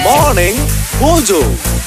Morning Mojo.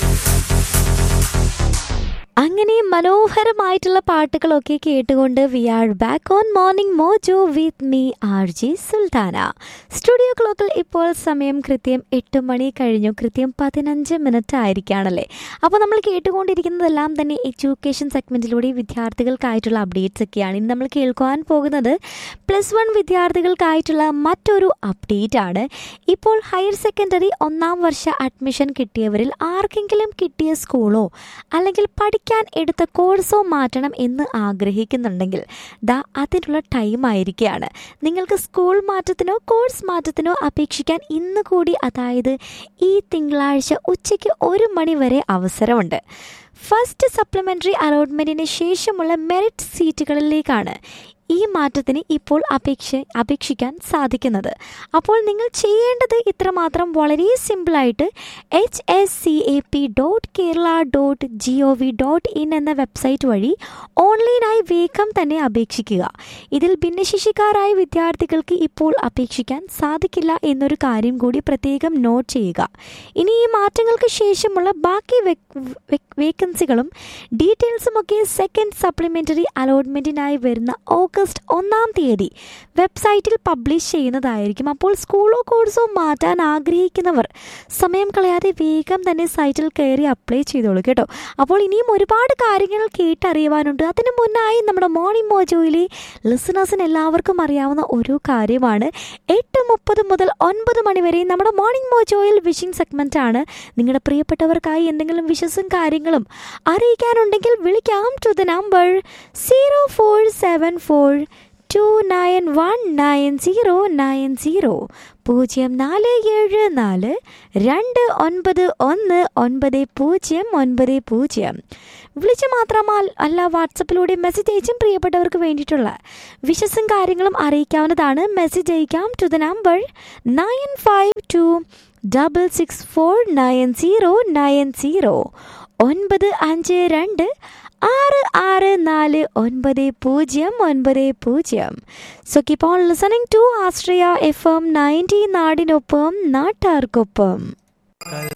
അങ്ങനെ മനോഹരമായിട്ടുള്ള പാട്ടുകളൊക്കെ കേട്ടുകൊണ്ട് we are back on Morning Mojo with me RJ ജി സുൽത്താന സ്റ്റുഡിയോ ക്ലോക്കിൽ ഇപ്പോൾ സമയം കൃത്യം എട്ട് മണി കഴിഞ്ഞു കൃത്യം പതിനഞ്ച് മിനിറ്റ് ആയിരിക്കുകയാണല്ലേ അപ്പോൾ നമ്മൾ കേട്ടുകൊണ്ടിരിക്കുന്നതെല്ലാം തന്നെ എഡ്യൂക്കേഷൻ സെഗ്മെൻറ്റിലൂടെ വിദ്യാർത്ഥികൾക്കായിട്ടുള്ള അപ്ഡേറ്റ്സ് ഒക്കെയാണ് ഇന്ന് നമ്മൾ കേൾക്കുവാൻ പോകുന്നത് പ്ലസ് വൺ വിദ്യാർത്ഥികൾക്കായിട്ടുള്ള മറ്റൊരു അപ്ഡേറ്റ് ആണ് ഇപ്പോൾ ഹയർ സെക്കൻഡറി ഒന്നാം വർഷ അഡ്മിഷൻ കിട്ടിയവരിൽ ആർക്കെങ്കിലും കിട്ടിയ സ്കൂളോ അല്ലെങ്കിൽ പഠിക്കാൻ എടുത്ത കോഴ്സോ മാറ്റണം എന്ന് ആഗ്രഹിക്കുന്നുണ്ടെങ്കിൽ ദാ അതിനുള്ള ടൈം ആയിരിക്കുകയാണ് നിങ്ങൾക്ക് സ്കൂൾ മാറ്റത്തിനോ കോഴ്സ് മാറ്റത്തിനോ അപേക്ഷിക്കാൻ ഇന്ന് കൂടി അതായത് ഈ തിങ്കളാഴ്ച ഉച്ചയ്ക്ക് ഒരു മണി വരെ അവസരമുണ്ട് ഫസ്റ്റ് സപ്ലിമെൻ്ററി അലോട്ട്മെൻറ്റിന് ശേഷമുള്ള മെറിറ്റ് സീറ്റുകളിലേക്കാണ് ഈ മാറ്റത്തിന് ഇപ്പോൾ അപേക്ഷ അപേക്ഷിക്കാൻ സാധിക്കുന്നത് അപ്പോൾ നിങ്ങൾ ചെയ്യേണ്ടത് ഇത്രമാത്രം വളരെ സിമ്പിളായിട്ട് H S C A P dot Kerala dot G O V dot in എന്ന വെബ്സൈറ്റ് വഴി ഓൺലൈനായി വേഗം തന്നെ അപേക്ഷിക്കുക ഇതിൽ ഭിന്നശേഷിക്കാരായ വിദ്യാർത്ഥികൾക്ക് ഇപ്പോൾ അപേക്ഷിക്കാൻ സാധിക്കില്ല എന്നൊരു കാര്യം കൂടി പ്രത്യേകം നോട്ട് ചെയ്യുക ഇനി ഈ മാറ്റങ്ങൾക്ക് ശേഷമുള്ള ബാക്കി വേക്കൻസികളും ഡീറ്റെയിൽസുമൊക്കെ സെക്കൻഡ് സപ്ലിമെൻ്ററി അലോട്ട്മെൻറ്റിനായി വരുന്ന ഓഗസ്റ്റ് ഒന്നാം തീയതി വെബ്സൈറ്റിൽ പബ്ലിഷ് ചെയ്യുന്നതായിരിക്കും അപ്പോൾ സ്കൂളോ കോഴ്സോ മാറ്റാൻ ആഗ്രഹിക്കുന്നവർ സമയം കളയാതെ വേഗം തന്നെ സൈറ്റിൽ കയറി അപ്ലൈ ചെയ്തോളൂ കേട്ടോ അപ്പോൾ ഇനിയും ഒരുപാട് കാര്യങ്ങൾ കേട്ടറിയുവാനുണ്ട് അതിനു മുന്നായി നമ്മുടെ മോർണിംഗ് മോജോയിലെ ലിസണേഴ്സിന് എല്ലാവർക്കും അറിയാവുന്ന ഒരു കാര്യമാണ് എട്ട് മുപ്പത് മുതൽ ഒൻപത് മണി വരെ നമ്മുടെ മോർണിംഗ് മോജോയിൽ വിഷിംഗ് സെഗ്മെൻ്റ് ആണ് നിങ്ങളുടെ പ്രിയപ്പെട്ടവർക്കായി എന്തെങ്കിലും വിഷസും കാര്യങ്ങളും അറിയിക്കാനുണ്ടെങ്കിൽ വിളിക്കാം to the number zero four seven four two nine one nine zero nine zero പൂജ്യം നാല് ഏഴ് നാല് രണ്ട് ഒൻപത് ഒന്ന് ഒൻപത് പൂജ്യം ഒൻപത് പൂജ്യം വിളിച്ച് മാത്രമാൽ അല്ല വാട്സപ്പിലൂടെ മെസ്സേജ് അയച്ചും പ്രിയപ്പെട്ടവർക്ക് വേണ്ടിയിട്ടുള്ള വിശസും കാര്യങ്ങളും അറിയിക്കാവുന്നതാണ് മെസ്സേജ് അയക്കാം to the number nine five two double six four nine zero nine zero ഒൻപത് അഞ്ച് രണ്ട് ആറ് ആറ് നാല് ഒൻപത് പൂജ്യം ഒൻപത് പൂജ്യം so keep on listening to ആസ്ട്രിയ എഫ് എം നയൻറ്റി നാടിനൊപ്പം നാട്ടാർക്കൊപ്പം